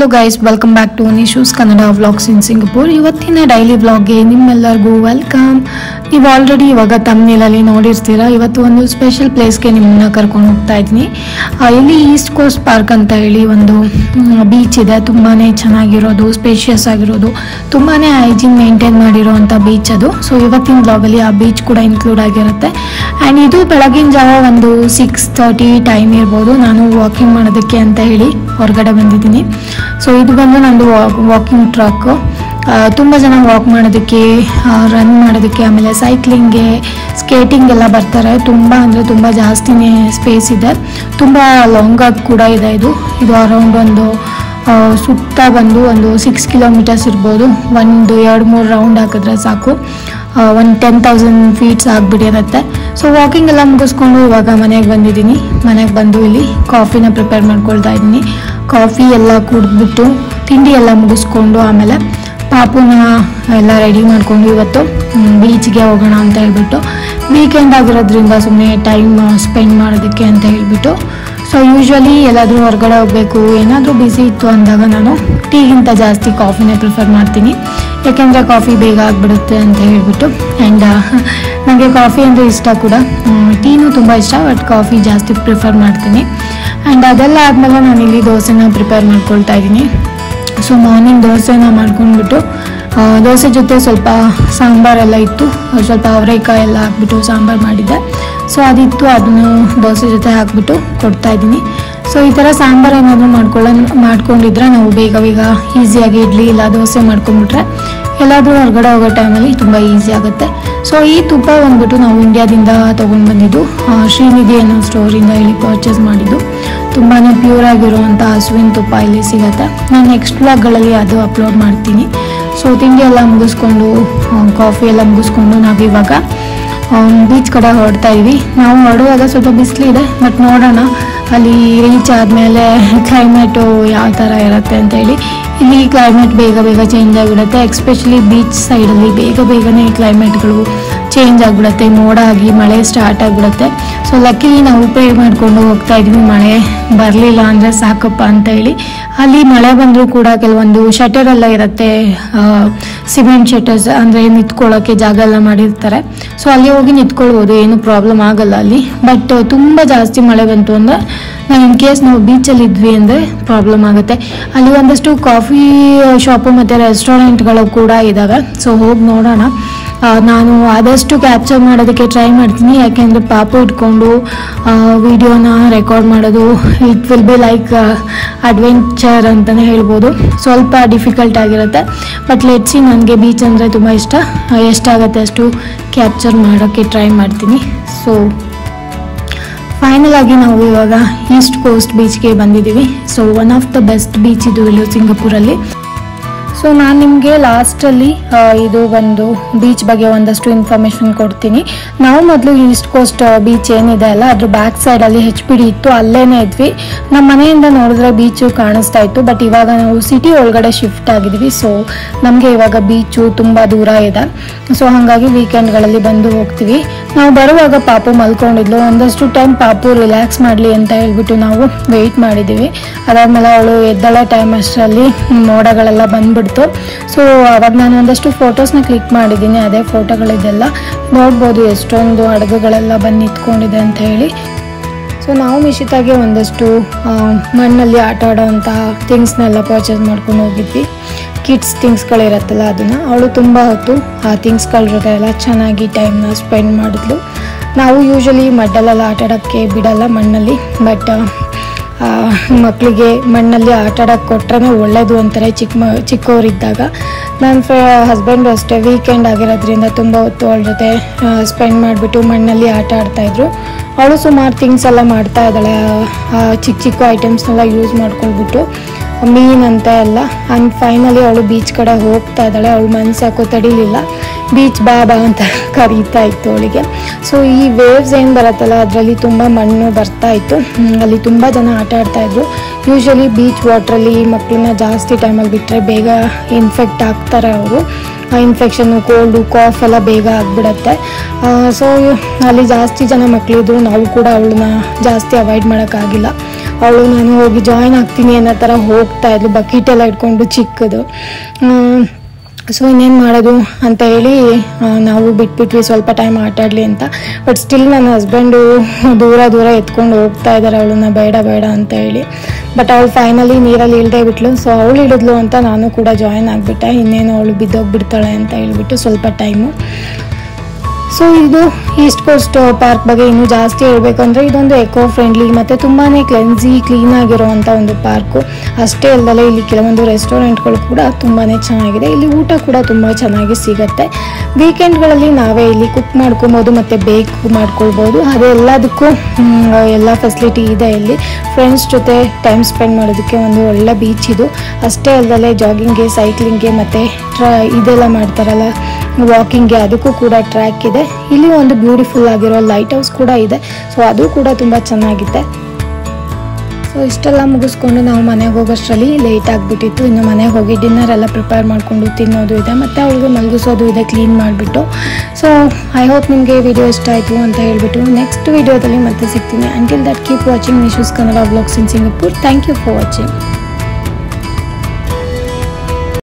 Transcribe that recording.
hello guys welcome back to Nishu's Kannada vlogs in Singapore ಇವತ್ತಿನ daily ವ್ಲಾಗ್ಗೆ ನಿಮ್ಮೆಲ್ಲರಿಗೂ ವೆಲ್ಕಮ್ ನೀವು ಆಲ್ರೆಡಿ ಇವಾಗ ತಮ್ಮನೇಲಲ್ಲಿ ನೋಡಿರ್ತೀರಾ ಇವತ್ತು ಒಂದು ಸ್ಪೆಷಲ್ ಪ್ಲೇಸ್ಗೆ ನಿಮ್ಮನ್ನ ಕರ್ಕೊಂಡು ಹೋಗ್ತಾ ಇದ್ದೀನಿ ಆ, ಇಲ್ಲಿ ಈಸ್ಟ್ ಕೋಸ್ಟ್ ಪಾರ್ಕ್ ಅಂತ ಹೇಳಿ ಒಂದು ಬೀಚ್ ಇದೆ ತುಂಬಾ ಚೆನ್ನಾಗಿರೋದು ಸ್ಪೇಷಿಯಸ್ ಆಗಿರೋದು ತುಂಬಾ ಹೈಜೀನ್ ಮೇಂಟೈನ್ ಮಾಡಿರೋವಂಥ ಬೀಚ್ ಅದು ಸೊ ಇವತ್ತಿನ ಬ್ಲಾಗಲ್ಲಿ ಆ ಬೀಚ್ ಕೂಡ ಇನ್ಕ್ಲೂಡ್ ಆಗಿರುತ್ತೆ ಆ್ಯಂಡ್ ಇದು ಬೆಳಗಿನ ಜಾವ ಒಂದು ಸಿಕ್ಸ್ ತರ್ಟಿ ಟೈಮ್ ಇರ್ಬೋದು ನಾನು ವಾಕಿಂಗ್ ಮಾಡೋದಕ್ಕೆ ಅಂತ ಹೇಳಿ ಹೊರಗಡೆ ಬಂದಿದ್ದೀನಿ ಸೊ ಇದು ಬಂದು ನಂದು ವಾಕಿಂಗ್ ಟ್ರ್ಯಾಕ್ ತುಂಬ ಜನ ವಾಕ್ ಮಾಡೋದಕ್ಕೆ ರನ್ ಮಾಡೋದಕ್ಕೆ ಆಮೇಲೆ ಸೈಕ್ಲಿಂಗ್ಗೆ ಸ್ಕೇಟಿಂಗ್ ಎಲ್ಲ ಬರ್ತಾರೆ ತುಂಬ ಅಂದರೆ ತುಂಬ ಜಾಸ್ತಿನೇ ಸ್ಪೇಸ್ ಇದೆ ತುಂಬ ಲಾಂಗ್ ಆಗಿ ಕೂಡ ಇದೆ ಇದು ಇದು ಅರೌಂಡ್ ಒಂದು ಆ, ಸುತ್ತ ಬಂದು ಒಂದು ಸಿಕ್ಸ್ ಕಿಲೋಮೀಟರ್ಸ್ ಇರ್ಬೋದು ಒಂದು ಎರಡು ಮೂರು ರೌಂಡ್ ಹಾಕಿದ್ರೆ ಸಾಕು ಒಂದು ಟೆನ್ ತೌಸಂಡ್ ಫೀಟ್ಸ್ ಆಗಿಬಿಟ್ಟಿರುತ್ತೆ ಸೊ ವಾಕಿಂಗ್ ಎಲ್ಲ ಮುಗಿಸ್ಕೊಂಡು ಇವಾಗ ಮನೆಗೆ ಬಂದಿದ್ದೀನಿ ಮನೆಗೆ ಬಂದು ಇಲ್ಲಿ ಕಾಫಿನ ಪ್ರಿಪೇರ್ ಮಾಡ್ಕೊಳ್ತಾ ಇದ್ದೀನಿ ಕಾಫಿ ಎಲ್ಲ ಕುಡಿದ್ಬಿಟ್ಟು ತಿಂಡಿ ಎಲ್ಲ ಮುಗಿಸ್ಕೊಂಡು ಆಮೇಲೆ ಪಾಪುನ ಎಲ್ಲ ರೆಡಿ ಮಾಡ್ಕೊಂಡು ಇವತ್ತು ಬೀಚ್ಗೆ ಹೋಗೋಣ ಅಂತ ಹೇಳ್ಬಿಟ್ಟು ವೀಕೆಂಡ್ ಆಗಿರೋದ್ರಿಂದ ಸುಮ್ಮನೆ ಟೈಮ್ ಸ್ಪೆಂಡ್ ಮಾಡೋದಕ್ಕೆ ಅಂತ ಹೇಳ್ಬಿಟ್ಟು ಸೊ ಯೂಶ್ವಲಿ ಎಲ್ಲಾದರೂ ಹೊರಗಡೆ ಹೋಗಬೇಕು ಏನಾದರೂ ಬ್ಯುಸಿ ಇತ್ತು ಅಂದಾಗ ನಾನು ಟೀಗಿಂತ ಜಾಸ್ತಿ ಕಾಫಿನೇ ಪ್ರಿಫರ್ ಮಾಡ್ತೀನಿ ಯಾಕೆಂದರೆ ಕಾಫಿ ಬೇಗ ಆಗಿಬಿಡುತ್ತೆ ಅಂತ ಹೇಳ್ಬಿಟ್ಟು ಆ್ಯಂಡ್ ನನಗೆ ಕಾಫಿ ಅಂದರೆ ಇಷ್ಟ ಕೂಡ ಟೀನೂ ತುಂಬ ಇಷ್ಟ ಬಟ್ ಕಾಫಿ ಜಾಸ್ತಿ ಪ್ರಿಫರ್ ಮಾಡ್ತೀನಿ ಆ್ಯಂಡ್ ಅದೆಲ್ಲ ಆದಮೇಲೆ ನಾನು ಇಲ್ಲಿ ದೋಸೆನ ಪ್ರಿಪೇರ್ ಮಾಡ್ಕೊಳ್ತಾ ಇದ್ದೀನಿ ಸೊ ಮಾರ್ನಿಂಗ್ ದೋಸೆನ ಮಾಡ್ಕೊಂಡ್ಬಿಟ್ಟು ಆ, ದೋಸೆ ಜೊತೆ ಸ್ವಲ್ಪ ಸಾಂಬಾರೆಲ್ಲ ಇತ್ತು ಸ್ವಲ್ಪ ಅವರೆಕಾಯಿ ಎಲ್ಲ ಹಾಕ್ಬಿಟ್ಟು ಸಾಂಬಾರು ಮಾಡಿದ್ದೆ ಸೊ ಅದಿತ್ತು ಅದನ್ನು ದೋಸೆ ಜೊತೆ ಹಾಕ್ಬಿಟ್ಟು ಕೊಡ್ತಾ ಇದ್ದೀನಿ ಸೊ ಈ ಥರ ಸಾಂಬಾರು ಏನಾದರೂ ಮಾಡ್ಕೊಳ್ಳೋ ಮಾಡ್ಕೊಂಡಿದ್ರೆ ನಾವು ಬೇಗ ಬೇಗ ಈಸಿಯಾಗಿ ಇಡ್ಲಿ ಇಲ್ಲ ದೋಸೆ ಮಾಡ್ಕೊಂಡ್ಬಿಟ್ರೆ ಎಲ್ಲಾದರೂ ಹೊರಗಡೆ ಹೋಗೋ ಟೈಮಲ್ಲಿ ತುಂಬ ಈಸಿ ಆಗುತ್ತೆ ಸೊ ಈ ತುಪ್ಪ ಬಂದ್ಬಿಟ್ಟು ನಾವು ಇಂಡಿಯಾದಿಂದ ತೊಗೊಂಡು ಬಂದಿದ್ದು ಆ, ಶ್ರೀನಿಧಿ ಅನ್ನೋ ಸ್ಟೋರಿಂದ ಇಲ್ಲಿ ಪರ್ಚೇಸ್ ಮಾಡಿದ್ದು ತುಂಬಾ ಪ್ಯೂರ್ ಆಗಿರುವಂಥ ಹಸುವಿನ ತುಪ್ಪ ಇಲ್ಲಿ ಸಿಗುತ್ತೆ ನಾನು ನೆಕ್ಸ್ಟ್ ವ್ಲಾಗ್ಗಳಲ್ಲಿ ಅದು ಅಪ್ಲೋಡ್ ಮಾಡ್ತೀನಿ ಸೊ ತಿಂಡಿ ಎಲ್ಲ ಮುಗಿಸ್ಕೊಂಡು ಕಾಫಿ ಎಲ್ಲ ಮುಗಿಸ್ಕೊಂಡು ನಾವಿವಾಗ ಬೀಚ್ ಕಡೆ ಹೊರಡ್ತಾ ಇದ್ವಿ ನಾವು ಹೊರಡುವಾಗ ಸ್ವಲ್ಪ ಬಿಸಿಲಿದೆ ಬಟ್ ನೋಡೋಣ ಅಲ್ಲಿ ರೀಚ್ ಆದಮೇಲೆ ಕ್ಲೈಮೇಟು ಯಾವ ಥರ ಇರುತ್ತೆ ಅಂತ ಹೇಳಿ ಇಲ್ಲಿ ಕ್ಲೈಮೇಟ್ ಬೇಗ ಬೇಗ ಚೇಂಜ್ ಆಗಿಬಿಡುತ್ತೆ ಎಕ್ಸ್ಪೆಷಲಿ ಬೀಚ್ ಸೈಡಲ್ಲಿ ಬೇಗ ಬೇಗನೆ ಕ್ಲೈಮೇಟ್ಗಳು ಚೇಂಜ್ ಆಗಿಬಿಡುತ್ತೆ ಮೋಡ ಆಗಿ ಮಳೆ ಸ್ಟಾರ್ಟ್ ಆಗಿಬಿಡುತ್ತೆ ಸೊ ಲಕ್ಕಿಲಿ ನಾವು ಪ್ರೇ ಮಾಡಿಕೊಂಡು ಹೋಗ್ತಾ ಇದ್ವಿ ಮಳೆ ಬರಲಿಲ್ಲ ಅಂದರೆ ಸಾಕಪ್ಪ ಅಂತ ಹೇಳಿ ಅಲ್ಲಿ ಮಳೆ ಬಂದರೂ ಕೂಡ ಕೆಲವೊಂದು ಶಟರ್ ಎಲ್ಲ ಇರುತ್ತೆ ಸಿಮೆಂಟ್ ಶಟರ್ಸ್ ಅಂದರೆ ನಿಂತ್ಕೊಳ್ಳೋಕ್ಕೆ ಜಾಗ ಎಲ್ಲ ಮಾಡಿರ್ತಾರೆ ಸೊ ಅಲ್ಲಿ ಹೋಗಿ ನಿಂತ್ಕೊಳ್ಬೋದು ಏನು ಪ್ರಾಬ್ಲಮ್ ಆಗಲ್ಲ ಅಲ್ಲಿ ಬಟ್ ತುಂಬ ಜಾಸ್ತಿ ಮಳೆ ಬಂತು ಅಂದರೆ ನಾವು ಇನ್ ಕೇಸ್ ನಾವು ಬೀಚಲ್ಲಿ ಇದ್ವಿ ಅಂದರೆ ಪ್ರಾಬ್ಲಮ್ ಆಗುತ್ತೆ ಅಲ್ಲಿ ಒಂದಷ್ಟು ಕಾಫಿ ಶಾಪು ಮತ್ತು ರೆಸ್ಟೋರೆಂಟ್ಗಳು ಕೂಡ ಇದ್ದಾವೆ ಸೊ ಹೋಗಿ ನೋಡೋಣ ಆ, ನಾನು ಆದಷ್ಟು ಕ್ಯಾಪ್ಚರ್ ಮಾಡೋದಕ್ಕೆ ಟ್ರೈ ಮಾಡ್ತೀನಿ ಯಾಕೆಂದರೆ ಪಾಪು ಇಟ್ಕೊಂಡು ವಿಡಿಯೋನ ರೆಕಾರ್ಡ್ ಮಾಡೋದು it will be like adventure ಅಂತಲೇ ಹೇಳ್ಬೋದು ಸ್ವಲ್ಪ ಡಿಫಿಕಲ್ಟ್ ಆಗಿರುತ್ತೆ ಬಟ್ ಲೆಟ್ಸಿ ನನಗೆ ಬೀಚ್ ಅಂದರೆ ತುಂಬ ಇಷ್ಟ ಆ, ಎಷ್ಟಾಗುತ್ತೆ ಅಷ್ಟು ಕ್ಯಾಪ್ಚರ್ ಮಾಡೋಕ್ಕೆ ಟ್ರೈ ಮಾಡ್ತೀನಿ ಸೊ ಫೈನಲ್ ಆಗಿ ನಾವು ಇವಾಗ ಈಸ್ಟ್ ಕೋಸ್ಟ್ ಬೀಚ್ಗೆ ಬಂದಿದ್ದೀವಿ so one of the best beach ಇದು ಇಲ್ಲಿ ಸಿಂಗಪುರಲ್ಲಿ ಸೊ ನಾನು ನಿಮಗೆ ಲಾಸ್ಟಲ್ಲಿ ಇದು ಒಂದು ಬೀಚ್ ಬಗ್ಗೆ ಒಂದಷ್ಟು ಇನ್ಫಾರ್ಮೇಷನ್ ಕೊಡ್ತೀನಿ ನಾವು ಮೊದಲು ಈಸ್ಟ್ ಕೋಸ್ಟ್ ಬೀಚ್ ಏನಿದೆ ಅಲ್ಲ ಅದ್ರ ಬ್ಯಾಕ್ ಸೈಡಲ್ಲಿ ಹೆಚ್ ಪಿ ಡಿ ಇತ್ತು ಅಲ್ಲೇನೇ ಇದ್ವಿ ನಮ್ಮ ಮನೆಯಿಂದ ನೋಡಿದ್ರೆ ಬೀಚು ಕಾಣಿಸ್ತಾ ಇತ್ತು ಬಟ್ ಇವಾಗ ನಾವು ಸಿಟಿ ಒಳಗಡೆ ಶಿಫ್ಟ್ ಆಗಿದ್ವಿ ಸೊ ನಮಗೆ ಇವಾಗ ಬೀಚು ತುಂಬ ದೂರ ಇದೆ ಸೊ ಹಾಗಾಗಿ ವೀಕೆಂಡ್ಗಳಲ್ಲಿ ಬಂದು ಹೋಗ್ತೀವಿ ನಾವು ಬರುವಾಗ ಪಾಪು ಮಲ್ಕೊಂಡಿದ್ಲು ಒಂದಷ್ಟು ಟೈಮ್ ಪಾಪು ರಿಲ್ಯಾಕ್ಸ್ ಮಾಡಲಿ ಅಂತ ಹೇಳ್ಬಿಟ್ಟು ನಾವು ವೆಯ್ಟ್ ಮಾಡಿದ್ದೀವಿ ಅದಾದ್ಮೇಲೆ ಅವಳು ಎದ್ದಳ ಟೈಮ್ ಅಷ್ಟರಲ್ಲಿ ಮೋಡಗಳೆಲ್ಲ ಬಂದ್ಬಿಡ್ತು ಸೊ ಅವಾಗ ನಾನು ಒಂದಷ್ಟು ಫೋಟೋಸ್ನ ಕ್ಲಿಕ್ ಮಾಡಿದ್ದೀನಿ ಅದೇ ಫೋಟೋಗಳಿದೆಲ್ಲ ನೋಡ್ಬೋದು ಎಷ್ಟೊಂದು ಹಡಗುಗಳೆಲ್ಲ ಬಂದು ನಿಂತ್ಕೊಂಡಿದೆ ಅಂತ ಹೇಳಿ ಸೊ ನಾವು ಮಿಶಿತಾಗೆ ಒಂದಷ್ಟು ಆ, ಮಣ್ಣಲ್ಲಿ ಆಟ ಆಡೋವಂಥ ಥಿಂಗ್ಸ್ನೆಲ್ಲ ಪರ್ಚೇಸ್ ಮಾಡ್ಕೊಂಡು ಹೋಗಿದ್ವಿ ಕಿಡ್ಸ್ ಥಿಂಗ್ಸ್ಗಳಿರತ್ತಲ್ಲ ಅದನ್ನು ಅವಳು ತುಂಬ ಹೊತ್ತು ಆ ಥಿಂಗ್ಸ್ಗಳ ಜೊತೆ ಎಲ್ಲ ಚೆನ್ನಾಗಿ ಟೈಮ್ನ ಸ್ಪೆಂಡ್ ಮಾಡಿದ್ಲು ನಾವು ಯೂಶಲಿ ಮಡ್ಡಲ್ಲೆಲ್ಲ ಆಟ ಆಡೋಕ್ಕೆ ಬಿಡಲ್ಲ ಮಣ್ಣಲ್ಲಿ ಬಟ್ ಮಕ್ಕಳಿಗೆ ಮಣ್ಣಲ್ಲಿ ಆಟ ಆಡೋಕ್ಕೆ ಕೊಟ್ರೆ ಒಳ್ಳೇದು ಅಂತಾರೆ ಚಿಕ್ಕ ಮ ಚಿಕ್ಕವರಿದ್ದಾಗ ನನ್ನ ಫ್ರ ಹಸ್ಬೆಂಡು ಅಷ್ಟೇ ವೀಕೆಂಡ್ ಆಗಿರೋದ್ರಿಂದ ತುಂಬ ಹೊತ್ತು ಅವಳ ಜೊತೆ ಸ್ಪೆಂಡ್ ಮಾಡಿಬಿಟ್ಟು ಮಣ್ಣಲ್ಲಿ ಆಟ ಆಡ್ತಾಯಿದ್ರು ಅವಳು ಸುಮಾರು ಥಿಂಗ್ಸ್ ಎಲ್ಲ ಮಾಡ್ತಾ ಇದ್ದಾಳೆ ಆ, ಚಿಕ್ಕ ಚಿಕ್ಕ ಐಟಮ್ಸ್ನೆಲ್ಲ ಯೂಸ್ ಮಾಡ್ಕೊಳ್ಬಿಟ್ಟು ಮೀನಂತ ಎಲ್ಲ ಆ್ಯಂಡ್ ಫೈನಲಿ ಅವಳು ಬೀಚ್ ಕಡೆ ಹೋಗ್ತಾ ಇದ್ದಾಳೆ ಅವಳು ಮನ್ಸು ಯಾಕೋ ತಡಿಲಿಲ್ಲ ಬೀಚ್ ಬಾ ಬಾ ಅಂತ ಕರೀತಾ ಇತ್ತು ಅವಳಿಗೆ ಸೊ ಈ ವೇವ್ಸ್ ಏನು ಬರುತ್ತಲ್ಲ ಅದರಲ್ಲಿ ತುಂಬ ಮಣ್ಣು ಬರ್ತಾ ಇತ್ತು ಹ್ಮ್, ಅಲ್ಲಿ ತುಂಬ ಜನ ಆಟ ಆಡ್ತಾ ಇದ್ರು ಯೂಶಲಿ ಬೀಚ್ ವಾಟ್ರಲ್ಲಿ ಮಕ್ಕಳನ್ನ ಜಾಸ್ತಿ ಟೈಮಲ್ಲಿ ಬಿಟ್ಟರೆ ಬೇಗ ಇನ್ಫೆಕ್ಟ್ ಆಗ್ತಾರೆ ಅವರು ಇನ್ಫೆಕ್ಷನ್ನು ಕೋಲ್ಡು ಕಾಫ್ ಎಲ್ಲ ಬೇಗ ಆಗಿಬಿಡತ್ತೆ ಸೊ ಅಲ್ಲಿ ಜಾಸ್ತಿ ಜನ ಮಕ್ಕಳಿದ್ರು ನಾವು ಕೂಡ ಅವಳನ್ನ ಜಾಸ್ತಿ ಅವಾಯ್ಡ್ ಮಾಡೋಕ್ಕಾಗಿಲ್ಲ ಅವಳು ನಾನು ಹೋಗಿ ಜಾಯಿನ್ ಆಗ್ತೀನಿ ಅನ್ನೋ ಥರ ಹೋಗ್ತಾ ಇದ್ಲು ಬಕೆಟ್ ಎಲ್ಲ ಇಟ್ಕೊಂಡು ಚಿಕ್ಕದು ಸೊ ಇನ್ನೇನು ಮಾಡೋದು ಅಂತ ಹೇಳಿ ಆ, ನಾವು ಬಿಟ್ಬಿಟ್ವಿ ಸ್ವಲ್ಪ ಟೈಮ್ ಆಟ ಆಡಲಿ ಅಂತ ಬಟ್ ಸ್ಟಿಲ್ ನನ್ನ ಹಸ್ಬೆಂಡು ದೂರ ದೂರ ಎತ್ಕೊಂಡು ಹೋಗ್ತಾ ಇದ್ದಾರೆ ಅವಳನ್ನ ಬೇಡ ಬೇಡ ಅಂತ ಹೇಳಿ ಬಟ್ ಅವಳು ಫೈನಲಿ ನೀರಲ್ಲಿ ಇಳ್ದೇ ಬಿಟ್ಲು ಸೊ ಅವಳು ಇಳಿದ್ಲು ಅಂತ ನಾನು ಕೂಡ ಜಾಯಿನ್ ಆಗಿಬಿಟ್ಟೆ ಇನ್ನೇನು ಅವಳು ಬಿದ್ದೋಗ್ಬಿಡ್ತಾಳೆ ಅಂತ ಹೇಳ್ಬಿಟ್ಟು ಸ್ವಲ್ಪ ಟೈಮು ಸೊ ಇದು ಈಸ್ಟ್ ಕೋಸ್ಟ್ ಪಾರ್ಕ್ ಬಗ್ಗೆ ಇನ್ನೂ ಜಾಸ್ತಿ ಹೇಳ್ಬೇಕಂದ್ರೆ ಇದೊಂದು ಎಕೋ ಫ್ರೆಂಡ್ಲಿ ಮತ್ತು ತುಂಬಾ ಕ್ಲೆನ್ಸಿ ಕ್ಲೀನ್ ಆಗಿರುವಂಥ ಒಂದು ಪಾರ್ಕು ಅಷ್ಟೇ ಅಲ್ಲದೆ ಇಲ್ಲಿ ಕೆಲವೊಂದು ರೆಸ್ಟೋರೆಂಟ್ಗಳು ಕೂಡ ತುಂಬಾ ಚೆನ್ನಾಗಿದೆ ಇಲ್ಲಿ ಊಟ ಕೂಡ ತುಂಬ ಚೆನ್ನಾಗಿ ಸಿಗುತ್ತೆ ವೀಕೆಂಡ್ಗಳಲ್ಲಿ ನಾವೇ ಇಲ್ಲಿ ಕುಕ್ ಮಾಡ್ಕೊಬೋದು ಮತ್ತು ಬೇಕ್ ಮಾಡ್ಕೊಳ್ಬೋದು ಅದು ಎಲ್ಲದಕ್ಕೂ ಮ್, ಎಲ್ಲ ಫೆಸಿಲಿಟಿ ಇದೆ ಇಲ್ಲಿ ಫ್ರೆಂಡ್ಸ್ ಜೊತೆ ಟೈಮ್ ಸ್ಪೆಂಡ್ ಮಾಡೋದಕ್ಕೆ ಒಂದು ಒಳ್ಳೆ ಬೀಚ್ ಇದು ಅಷ್ಟೇ ಅಲ್ಲದೆ ಜಾಗಿಂಗ್ಗೆ ಸೈಕ್ಲಿಂಗ್ಗೆ ಮತ್ತು ಟ್ರಾ ಇದೆಲ್ಲ ಮಾಡ್ತಾರಲ್ಲ ವಾಕಿಂಗ್ಗೆ ಅದಕ್ಕೂ ಕೂಡ ಟ್ರ್ಯಾಕ್ ಇದೆ ಇಲ್ಲಿ ಒಂದು ಬ್ಯೂಟಿಫುಲ್ ಆಗಿರೋ ಲೈಟ್ ಹೌಸ್ ಕೂಡ ಇದೆ ಸೊ ಅದು ಕೂಡ ತುಂಬ ಚೆನ್ನಾಗಿದೆ ಸೊ ಇಷ್ಟೆಲ್ಲ ಮುಗಿಸ್ಕೊಂಡು ನಾವು ಮನೆಗೆ ಹೋಗೋಷ್ಟರಲ್ಲಿ ಲೇಟ್ ಆಗಿಬಿಟ್ಟಿತ್ತು ಇನ್ನು ಮನೆಗೆ ಹೋಗಿ ಡಿನ್ನರ್ ಎಲ್ಲ ಪ್ರಿಪೇರ್ ಮಾಡಿಕೊಂಡು ತಿನ್ನೋದು ಇದೆ ಮತ್ತು ಅವಳಿಗೆ ಮಲಗಿಸೋದು ಇದೆ ಕ್ಲೀನ್ ಮಾಡಿಬಿಟ್ಟು ಸೊ ಐ ಹೋಪ್ ನಿಮಗೆ ವಿಡಿಯೋ ಇಷ್ಟ ಆಯಿತು ಅಂತ ಹೇಳ್ಬಿಟ್ಟು ನೆಕ್ಸ್ಟ್ ವಿಡಿಯೋದಲ್ಲಿ ಮತ್ತೆ ಸಿಗ್ತೀನಿ until that keep watching Nishu's Kannada blogs in Singapore thank you for watching